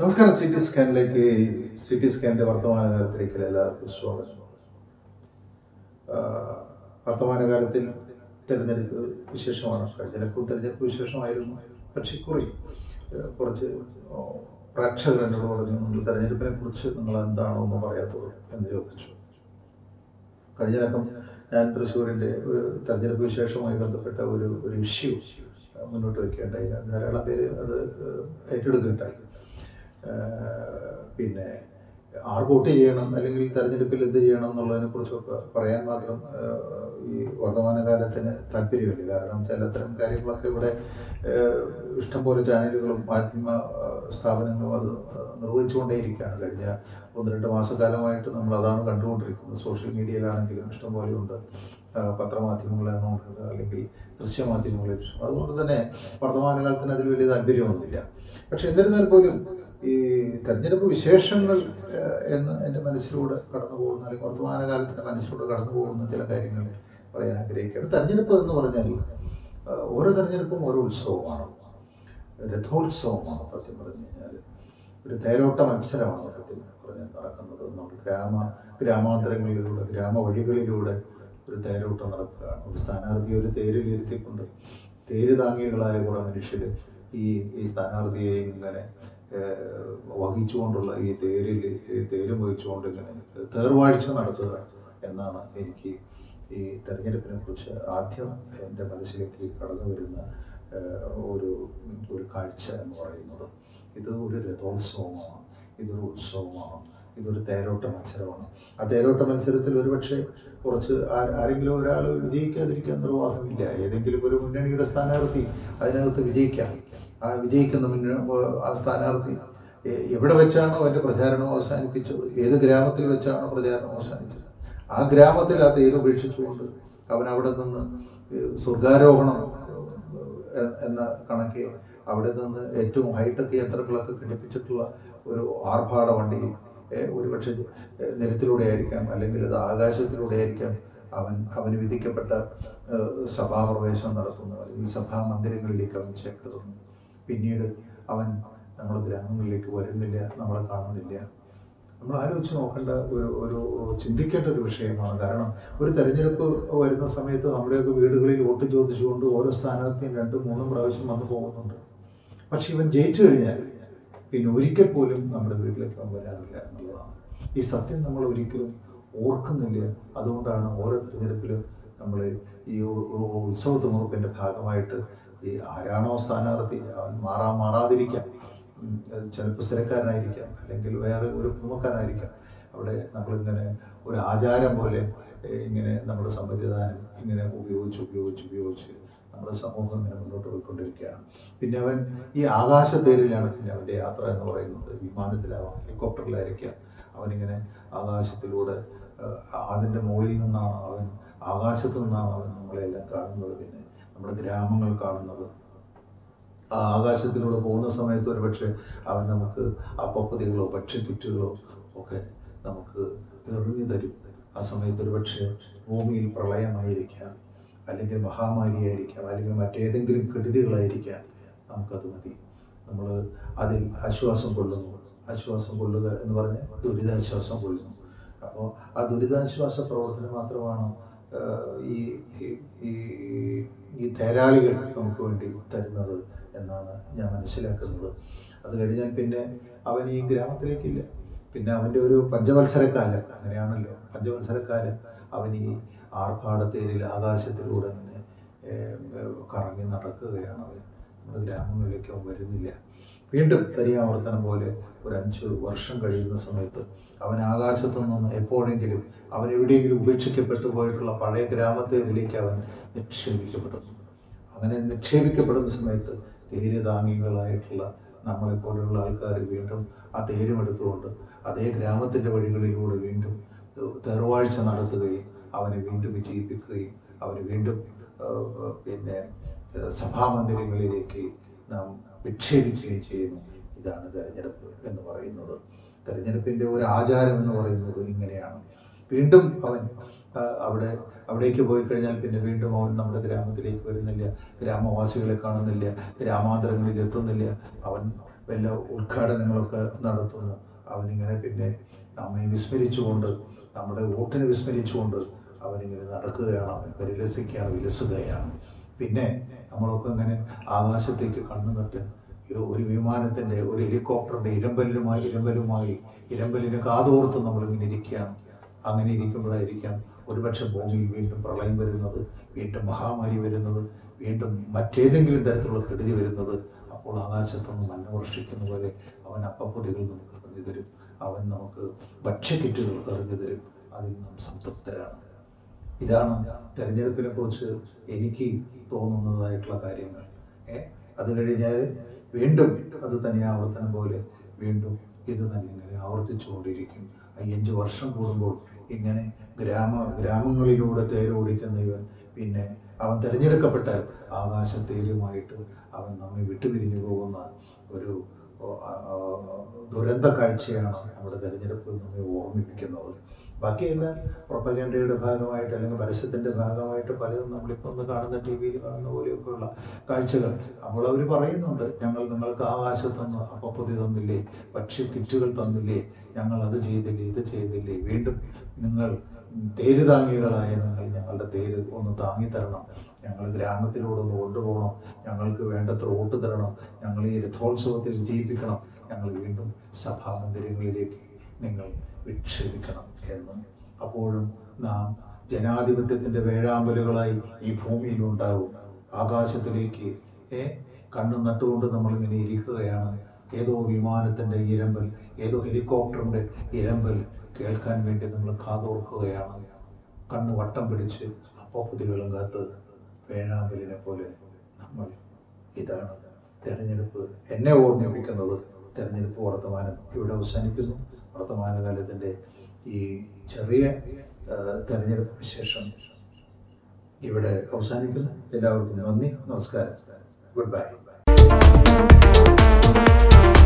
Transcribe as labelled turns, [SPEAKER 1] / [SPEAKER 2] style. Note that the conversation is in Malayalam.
[SPEAKER 1] നമസ്കാരം സി ടി സ്കാനിലേക്ക് സി ടി സ്കാനിന്റെ വർത്തമാനകാലത്തിലേക്ക് എല്ലാവർക്കും സ്വാഗതം ആഹ് വർത്തമാനകാലത്തിൽ തെരഞ്ഞെടുപ്പ് വിശേഷമാണ് കഴിഞ്ഞിടക്കും തെരഞ്ഞെടുപ്പ് വിശേഷമായിരുന്നു പക്ഷേ കുറി ആഹ് കുറച്ച് ആഹ് പ്രേക്ഷകർ എന്നോട് പറഞ്ഞു നിങ്ങൾ തെരഞ്ഞെടുപ്പിനെ കുറിച്ച് നിങ്ങൾ എന്താണോ ഒന്നും പറയാത്തത് എന്ന് ചോദിച്ചു കഴിഞ്ഞിടക്കം ഞാൻ തൃശ്ശൂരിൻ്റെ ഒരു തെരഞ്ഞെടുപ്പ് വിശേഷവുമായി ബന്ധപ്പെട്ട ഒരു ഒരു ഇഷ്യൂ മുന്നോട്ട് വയ്ക്കേണ്ടായി ധാരാളം പേര് അത് ഏറ്റെടുക്കുകയുണ്ടായി ആഹ് പിന്നെ ആർ വോട്ട് ചെയ്യണം അല്ലെങ്കിൽ തെരഞ്ഞെടുപ്പിൽ എന്ത് ചെയ്യണം എന്നുള്ളതിനെ കുറിച്ചൊക്കെ പറയാൻ മാത്രം ആഹ് ഈ വർത്തമാനകാലത്തിന് താല്പര്യമില്ല കാരണം ചില അത്തരം കാര്യങ്ങളൊക്കെ ഇവിടെ ആഹ് ഇഷ്ടംപോലെ ചാനലുകളും മാധ്യമ ആഹ് സ്ഥാപനങ്ങളും അത് നിർവഹിച്ചുകൊണ്ടേയിരിക്കുകയാണ് കഴിഞ്ഞ ഒന്ന് രണ്ട് മാസക്കാലമായിട്ട് നമ്മൾ അതാണ് കണ്ടുകൊണ്ടിരിക്കുന്നത് സോഷ്യൽ മീഡിയയിലാണെങ്കിലും ഇഷ്ടംപോലെ ഉണ്ട് ആഹ് പത്രമാധ്യമങ്ങളിലാണോ ഉണ്ട് അല്ലെങ്കിൽ ദൃശ്യമാധ്യമങ്ങളിൽ അതുകൊണ്ട് തന്നെ വർത്തമാനകാലത്തിന് അതിൽ വലിയ താല്പര്യമൊന്നുമില്ല പക്ഷെ എന്നിരുന്നാൽ പോലും ഈ തെരഞ്ഞെടുപ്പ് വിശേഷങ്ങൾ ആഹ് എന്ന് എൻ്റെ മനസ്സിലൂടെ കടന്നു പോകുന്ന അല്ലെങ്കിൽ വർത്തമാനകാലത്തിൻ്റെ മനസ്സിലൂടെ കടന്നു പോകുന്ന ചില കാര്യങ്ങൾ പറയാൻ ആഗ്രഹിക്കുകയാണ് തെരഞ്ഞെടുപ്പ് എന്ന് പറഞ്ഞാൽ ആഹ് ഓരോ തെരഞ്ഞെടുപ്പും ഓരോ ഉത്സവമാണ് രഥോത്സവമാണ് സത്യം പറഞ്ഞു കഴിഞ്ഞാൽ ഒരു തേരോട്ട മത്സരമാണ് സത്യം പറഞ്ഞാൽ നടക്കുന്നത് നമ്മൾ ഗ്രാമ ഗ്രാമാന്തരങ്ങളിലൂടെ ഗ്രാമവഴികളിലൂടെ ഒരു തേരോട്ടം നടക്കുകയാണ് ഒരു സ്ഥാനാർത്ഥി ഒരു തേരിൽ ഇരുത്തിക്കൊണ്ട് തേര് താങ്ങികളായ കുറേ മനുഷ്യർ ഈ ഈ സ്ഥാനാർത്ഥിയെ ഇങ്ങനെ ഏഹ്, വഹിച്ചുകൊണ്ടുള്ള ഈ തേരിൽ ഈ തേര് വഹിച്ചുകൊണ്ട് ഇങ്ങനെ തേർവാഴ്ച നടത്തുക എന്നാണ് എനിക്ക് ഈ തെരഞ്ഞെടുപ്പിനെ കുറിച്ച് ആദ്യം എൻ്റെ മനസ്സിലേക്ക് കടന്നു വരുന്ന ഏഹ്, ഒരു ഒരു കാഴ്ച എന്ന് പറയുന്നത് ഇത് ഒരു രഥോത്സവമാണ് ഇതൊരു ഉത്സവമാണ് ഇതൊരു തേരോട്ട മത്സരമാണ് ആ തേരോട്ട മത്സരത്തിൽ ഒരുപക്ഷെ കുറച്ച് ആ- ആരെങ്കിലും ഒരാൾ വിജയിക്കാതിരിക്കാൻ നിർവാഹമില്ല ഏതെങ്കിലും ഒരു മുന്നണിയുടെ സ്ഥാനാർത്ഥി അതിനകത്ത് വിജയിക്കാം ആ വിജയിക്കുന്ന മുന്ന ആ സ്ഥാനാർത്ഥി എ- എവിടെ വെച്ചാണോ അവൻ്റെ പ്രചാരണം അവസാനിപ്പിച്ചത് ഏത് ഗ്രാമത്തിൽ വെച്ചാണോ പ്രചാരണം അവസാനിച്ചത് ആ ഗ്രാമത്തിൽ ആ തേര് ഉപേക്ഷിച്ചുകൊണ്ട് അവൻ അവിടെ നിന്ന് ഏഹ് സ്വർഗാരോഹണം എ- എന്ന കണക്കെ അവിടെ നിന്ന് ഏറ്റവും ഹൈടെക് യന്ത്രങ്ങളൊക്കെ ഘടിപ്പിച്ചിട്ടുള്ള ഒരു ആർഭാട വണ്ടിയിൽ ഏഹ് ഒരുപക്ഷെ ഏഹ് നിരത്തിലൂടെ ആയിരിക്കാം അല്ലെങ്കിൽ അത് ആകാശത്തിലൂടെ ആയിരിക്കാം അവൻ അവന് വിധിക്കപ്പെട്ട ഏഹ് സഭാപ്രവേശനം നടത്തുന്നു അല്ലെങ്കിൽ സഭാ മന്ദിരങ്ങളിലേക്ക് അവൻ ചേർക്കുന്നു പിന്നീട് അവൻ നമ്മുടെ ഗ്രാമങ്ങളിലേക്ക് വരുന്നില്ല നമ്മളെ കാണുന്നില്ല നമ്മൾ ആലോചിച്ച് നോക്കേണ്ട ഒരു ഒരു ചിന്തിക്കേണ്ട ഒരു വിഷയമാണ് കാരണം ഒരു തെരഞ്ഞെടുപ്പ് വരുന്ന സമയത്ത് നമ്മുടെയൊക്കെ വീടുകളിൽ വോട്ട് ചോദിച്ചുകൊണ്ട് ഓരോ സ്ഥാനാർത്ഥിയും രണ്ടും മൂന്നും പ്രാവശ്യം വന്നു പോകുന്നുണ്ട് പക്ഷെ ഇവൻ ജയിച്ചു കഴിഞ്ഞാൽ പിന്നെ ഒരിക്കൽ പോലും നമ്മുടെ വീട്ടിലേക്ക് അവൻ വരാറില്ല എന്നുള്ളതാണ് ഈ സത്യം നമ്മൾ ഒരിക്കലും ഓർക്കുന്നില്ല അതുകൊണ്ടാണ് ഓരോ തിരഞ്ഞെടുപ്പിലും നമ്മൾ ഈ ഉ- ഉ- ഉത്സവ തിമുറുപ്പിൻ്റെ ഭാഗമായിട്ട് ഈ ആരാണോ സ്ഥാനാർത്ഥി അവൻ മാറാ മാറാതിരിക്കാം ഉം, അത് ചിലപ്പോൾ സ്ഥിരക്കാരനായിരിക്കാം അല്ലെങ്കിൽ വേറെ ഒരു പുതുമക്കാരനായിരിക്കാം അവിടെ നമ്മളിങ്ങനെ ഒരു ആചാരം പോലെ ഏഹ്, ഇങ്ങനെ നമ്മുടെ സമ്മതിദാനം ഇങ്ങനെ ഉപയോഗിച്ച് ഉപയോഗിച്ച് ഉപയോഗിച്ച് നമ്മുടെ സമൂഹം ഇങ്ങനെ മുന്നോട്ട് പോയിക്കൊണ്ടിരിക്കുകയാണ് പിന്നെ അവൻ ഈ ആകാശത്തേരിലാണ് പിന്നെ അവൻ്റെ യാത്ര എന്ന് പറയുന്നത് വിമാനത്തിലാവാം ഹെലികോപ്റ്ററിലായിരിക്കാം അവനിങ്ങനെ ആകാശത്തിലൂടെ ഏഹ്, അതിൻ്റെ മുകളിൽ നിന്നാണ് അവൻ ആകാശത്ത് നിന്നാണ് അവൻ നമ്മളെല്ലാം കാണുന്നത് പിന്നെ നമ്മുടെ ഗ്രാമങ്ങൾ കാണുന്നത് ആ ആകാശത്തിലൂടെ പോകുന്ന സമയത്ത് ഒരുപക്ഷെ അവൻ നമുക്ക് അപ്പപ്പതികളോ ഭക്ഷ്യക്കിറ്റുകളോ ഒക്കെ നമുക്ക് എറിഞ്ഞു തരും ആ സമയത്ത് ഒരുപക്ഷെ ഭൂമിയിൽ പ്രളയമായിരിക്കാം അല്ലെങ്കിൽ മഹാമാരിയായിരിക്കാം അല്ലെങ്കിൽ മറ്റേതെങ്കിലും കെടുതികളായിരിക്കാം നമുക്കത് മതി നമ്മൾ അതിൽ ആശ്വാസം കൊള്ളുന്നു ആശ്വാസം കൊള്ളുക എന്ന് പറഞ്ഞാൽ ദുരിതാശ്വാസം കൊള്ളുന്നു അപ്പോൾ ആ ദുരിതാശ്വാസ പ്രവർത്തനം മാത്രമാണ് ആഹ്, ഈ ഈ- ഈ ഈ തേരാളികൾ നമുക്ക് വേണ്ടി തരുന്നത് എന്നാണ് ഞാൻ മനസ്സിലാക്കുന്നത് അത് കഴിഞ്ഞാൽ പിന്നെ അവൻ ഈ ഗ്രാമത്തിലേക്കില്ല പിന്നെ അവൻ്റെ ഒരു പഞ്ചവത്സരക്കാലം അങ്ങനെയാണല്ലോ പഞ്ചവത്സരക്കാലം അവൻ ഈ ആർഭാടത്തേരിൽ ആകാശത്തിലൂടെ അങ്ങനെ ഏഹ്, ഏഹ്, കറങ്ങി നടക്കുകയാണ് അവൻ നമ്മുടെ ഗ്രാമങ്ങളിലേക്ക് അവൻ വരുന്നില്ല വീണ്ടും തനിയാവർത്തനം പോലെ ഒരു അഞ്ച് വർഷം കഴിയുന്ന സമയത്ത് അവൻ ആകാശത്തു നിന്ന് എപ്പോഴെങ്കിലും അവൻ എവിടെയെങ്കിലും ഉപേക്ഷിക്കപ്പെട്ടു പോയിട്ടുള്ള പഴയ ഗ്രാമത്തേരിലേക്ക് അവൻ നിക്ഷേപിക്കപ്പെടുന്നു അങ്ങനെ നിക്ഷേപിക്കപ്പെടുന്ന സമയത്ത് തേരുതാങ്ങികളായിട്ടുള്ള നമ്മളെപ്പോലുള്ള ആൾക്കാർ വീണ്ടും ആ തേരുമെടുത്തുകൊണ്ട് അതേ ഗ്രാമത്തിൻ്റെ വഴികളിലൂടെ വീണ്ടും തേർവാഴ്ച നടത്തുകയും അവനെ വീണ്ടും വിജയിപ്പിക്കുകയും അവനെ വീണ്ടും ഏഹ്, പിന്നെ ഏഹ്, സഭാമന്ദിരങ്ങളിലേക്ക് നാം വിക്ഷേപിക്കുകയും ചെയ്യുന്നു ഇതാണ് തെരഞ്ഞെടുപ്പ് എന്ന് പറയുന്നത് തെരഞ്ഞെടുപ്പിൻ്റെ ഒരു ആചാരം എന്ന് പറയുന്നത് ഇങ്ങനെയാണ് വീണ്ടും അവൻ ആ, അവിടെ അവിടേക്ക് പോയി കഴിഞ്ഞാൽ പിന്നെ വീണ്ടും അവൻ നമ്മുടെ ഗ്രാമത്തിലേക്ക് വരുന്നില്ല ഗ്രാമവാസികളെ കാണുന്നില്ല ഗ്രാമാന്തരങ്ങളിൽ എത്തുന്നില്ല അവൻ വല്ല ഉദ്ഘാടനങ്ങളൊക്കെ നടത്തുന്നു അവനിങ്ങനെ പിന്നെ നമ്മെ വിസ്മരിച്ചുകൊണ്ട് നമ്മുടെ വോട്ടിനെ വിസ്മരിച്ചുകൊണ്ട് അവനിങ്ങനെ നടക്കുകയാണ് അവൻ പരിലസിക്കുകയാണ് വിലസുകയാണ് പിന്നെ നമ്മളൊക്കെ ഇങ്ങനെ ആകാശത്തേക്ക് കണ്ണു നട്ട് ഒരു വിമാനത്തിൻ്റെ ഒരു ഹെലികോപ്റ്ററിൻ്റെ ഇരമ്പലിനുമായി ഇരമ്പലുമായി ഇരമ്പലിന് കാതോർത്ത് നമ്മളിങ്ങനെ ഇരിക്കുകയാണ് അങ്ങനെ ഇരിക്കുമ്പോഴായിരിക്കാം ഒരുപക്ഷെ ഭൂമിയിൽ വീണ്ടും പ്രളയം വരുന്നത് വീണ്ടും മഹാമാരി വരുന്നത് വീണ്ടും മറ്റേതെങ്കിലും തരത്തിലുള്ള കെടുതി വരുന്നത് അപ്പോൾ ആകാശത്തുനിന്ന് മഞ്ഞ വർഷിക്കുന്ന പോലെ അവൻ അപ്പപ്പൊതികൾ നമുക്ക് എറിഞ്ഞു തരും അവൻ നമുക്ക് ഭക്ഷ്യക്കിറ്റുകൾ എറിഞ്ഞു തരും അതിൽ നാം സംതൃപ്തരാണ് ഇതാണ് തെരഞ്ഞെടുപ്പിനെ കുറിച്ച് എനിക്ക് തോന്നുന്നതായിട്ടുള്ള കാര്യങ്ങൾ ഏ അത് കഴിഞ്ഞാൽ വീണ്ടും അത് തന്നെ ആവർത്തനം പോലെ വീണ്ടും ഇത് തന്നെ ഇങ്ങനെ ആവർത്തിച്ചുകൊണ്ടിരിക്കും അയ്യഞ്ച് വർഷം കൂടുമ്പോൾ ഇങ്ങനെ ഗ്രാമ ഗ്രാമങ്ങളിലൂടെ തേരോടിക്കുന്ന ഇവൻ പിന്നെ അവൻ തിരഞ്ഞെടുക്കപ്പെട്ടാൽ ആകാശത്തേരുമായിട്ട് അവൻ നമ്മെ വിട്ടുപിരിഞ്ഞു പോകുന്ന ഒരു ഓ, ആ, ആ, ദുരന്ത കാഴ്ചയാണ് നമ്മുടെ തെരഞ്ഞെടുപ്പ് നമ്മെ ഓർമ്മിപ്പിക്കുന്നത് ബാക്കിയെല്ലാം പ്രൊപ്പഗൻഡയുടെ ഭാഗമായിട്ട് അല്ലെങ്കിൽ പരസ്യത്തിൻ്റെ ഭാഗമായിട്ട് പലതും നമ്മളിപ്പോൾ ഒന്ന് കാണുന്ന ടി വിയിൽ കാണുന്ന പോലെയൊക്കെയുള്ള കാഴ്ചകൾ അപ്പോൾ അവർ പറയുന്നുണ്ട് ഞങ്ങൾ നിങ്ങൾക്ക് ആകാശത്തന്ന് അപ്പപ്പൊതി തന്നില്ലേ ഭക്ഷ്യ കിറ്റുകൾ തന്നില്ലേ ഞങ്ങൾ അത് ചെയ്തില്ലേ ഇത് ചെയ്തില്ലേ വീണ്ടും നിങ്ങൾ തേര് താങ്ങികളായ നിങ്ങൾ ഞങ്ങളുടെ തേര് ഒന്ന് താങ്ങി തരണം ഞങ്ങൾ ഗ്രാമത്തിലൂടെ ഒന്ന് കൊണ്ടുപോകണം ഞങ്ങൾക്ക് വേണ്ടത്ര വോട്ട് തരണം ഞങ്ങൾ ഈ രഥോത്സവത്തിൽ വിജയിപ്പിക്കണം ഞങ്ങൾ വീണ്ടും സഭാമന്ദിരങ്ങളിലേക്ക് നിങ്ങൾ വിക്ഷേപിക്കണം എന്ന് അപ്പോഴും നാം ജനാധിപത്യത്തിൻ്റെ വേഴാമ്പലുകളായി ഈ ഭൂമിയിൽ ഉണ്ടാവും ആകാശത്തിലേക്ക് ഏ കണ്ണു നട്ടുകൊണ്ട് നമ്മളിങ്ങനെ ഇരിക്കുകയാണ് ഏതോ വിമാനത്തിൻ്റെ ഇരമ്പൽ ഏതോ ഹെലികോപ്റ്ററിൻ്റെ ഇരമ്പൽ കേൾക്കാൻ വേണ്ടി നമ്മൾ കാതോർക്കുകയാണ് കണ്ണ് വട്ടം പിടിച്ച് അപ്പപ്പുതികളും കാത്ത് വേഴാമ്പലിനെ പോലെ നമ്മൾ ഇതാണ് തെരഞ്ഞെടുപ്പ് എന്നെ ഓർമ്മിപ്പിക്കുന്നത് തെരഞ്ഞെടുപ്പ് വർത്തമാനം ഇവിടെ അവസാനിക്കുന്നു വർത്തമാനകാലത്തിൻ്റെ ഈ ചെറിയ ആ, തെരഞ്ഞെടുപ്പ് വിശേഷം ഇവിടെ അവസാനിക്കുന്നു എല്ലാവർക്കും നന്ദി നമസ്കാരം ഗുഡ് ബൈ